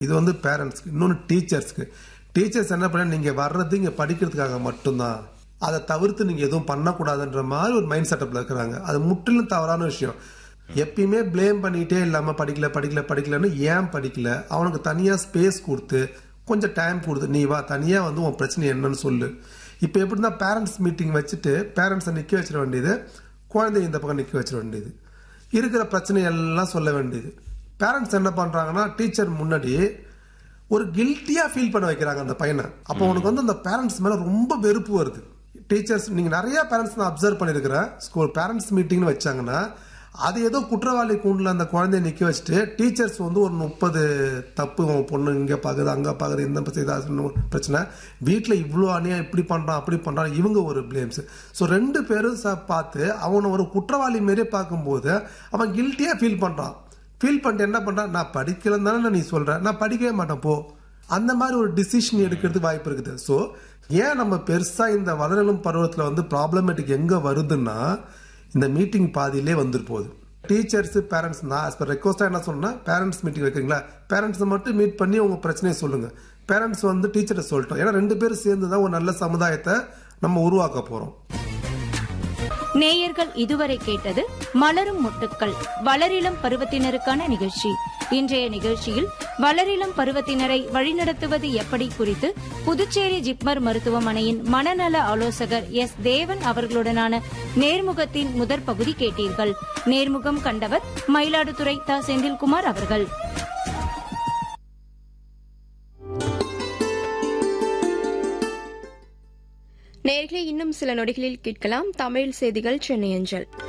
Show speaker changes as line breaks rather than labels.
இது வந்து பேரண்ட்ஸ்க்கு இன்னொன்று டீச்சர்ஸ்க்கு டீச்சர்ஸ் என்ன பண்ண நீங்க வர்றது இங்க படிக்கிறதுக்காக மட்டும்தான் அதை தவிர்த்து நீங்க எதுவும் பண்ணக்கூடாதுன்ற மாதிரி ஒரு மைண்ட் செட்டப்ல இருக்கிறாங்க அது முற்றிலும் தவறான விஷயம் எப்பயுமே ப்ளேம் பண்ணிட்டே இல்லாம படிக்கல படிக்கல படிக்கலன்னு ஏன் படிக்கல அவனுக்கு தனியா ஸ்பேஸ் கொடுத்து கொஞ்சம் டைம் கொடுத்து நீ வா தனியா வந்து உன் பிரச்சனை என்னன்னு சொல்லு இப்போ எப்படின்னா பேரண்ட்ஸ் மீட்டிங் வச்சுட்டு பேரண்ட்ஸை நிக்க வச்சிட வேண்டியது குழந்தைய இந்த பக்கம் நிக்க வச்சிட வேண்டியது இருக்கிற பிரச்சனை எல்லாம் சொல்ல வேண்டியது பேரண்ட்ஸ் என்ன பண்றாங்கன்னா டீச்சர் முன்னாடி ஒரு கில்ட்டியா ஃபீல் பண்ண வைக்கிறாங்க அந்த பையனை அப்போ உனக்கு வந்து அந்த பேரண்ட்ஸ் மேல ரொம்ப வெறுப்பு வருது டீச்சர்ஸ் நீங்க நிறைய பேரண்ட்ஸ் நான் அப்சர்வ் பண்ணிருக்கிறேன் ஸ்கூல் பேரண்ட்ஸ் மீட்டிங்னு வச்சாங்கன்னா அது ஏதோ குற்றவாளி கூண்டில் அந்த குழந்தைய நிக்க வச்சுட்டு டீச்சர்ஸ் வந்து ஒரு முப்பது தப்பு உன் பொண்ணு இங்க பாக்குது அங்க பாக்குது இந்த பிரச்சனை பிரச்சனை வீட்டுல இவ்வளோ அணியா இப்படி பண்றான் அப்படி பண்றான் இவங்க ஒரு பிளேம்ஸ் ஸோ ரெண்டு பேரும் ச- பார்த்து அவனை ஒரு குற்றவாளி மாரியே பார்க்கும்போது அவன் கில்ட்டியா ஃபீல் பண்றான் ஃபீல் பண்ணிட்டு என்ன பண்றான் நான் படிக்கலன்னு தானே நீ சொல்ற நான் படிக்கவே மாட்டேன் போ அந்த மாதிரி ஒரு டிசிஷன் எடுக்கிறதுக்கு வாய்ப்பு இருக்குது ஸோ ஏன் நம்ம பெருசா இந்த வளரலும் பருவத்தில் வந்து ப்ராப்ளமேட்டிக் எங்க வருதுன்னா இந்த மீட்டிங் பாதியிலே வந்துட்டு போகுது டீச்சர்ஸ் பேரண்ட்ஸ் நான் as per ரெக்வஸ்டா என்ன சொன்னா பேரண்ட்ஸ் மீட்டிங் வைக்கிறீங்களா பேரண்ட்ஸை மட்டும் மீட் பண்ணி உங்க பிரச்சனையை சொல்லுங்க பேரண்ட்ஸ் வந்து டீச்சரை சொல்லிட்டோம் ஏன்னா ரெண்டு பேரும் சேர்ந்து தான் ஒரு நல்ல சமுதாயத்தை நம்ம உருவாக்க போறோம்
நேயர்கள் இதுவரை கேட்டது மலரும் முட்டுக்கள் வளரிளம் பருவத்தினருக்கான நிகழ்ச்சி இன்றைய நிகழ்ச்சியில் வளரிளம் பருவத்தினரை வழிநடத்துவது எப்படி குறித்து புதுச்சேரி ஜிப்மர் மருத்துவமனையின் மனநல ஆலோசகர் எஸ் தேவன் அவர்களுடனான நேர்முகத்தின் முதற் பகுதி கேட்டீர்கள் நேர்முகம் கண்டவர் மயிலாடுதுறை தா செந்தில்குமார் அவர்கள்
நேர்களே இன்னும் சில நொடிகளில் கேட்கலாம் தமிழ் செய்திகள் சென்னை அஞ்சல்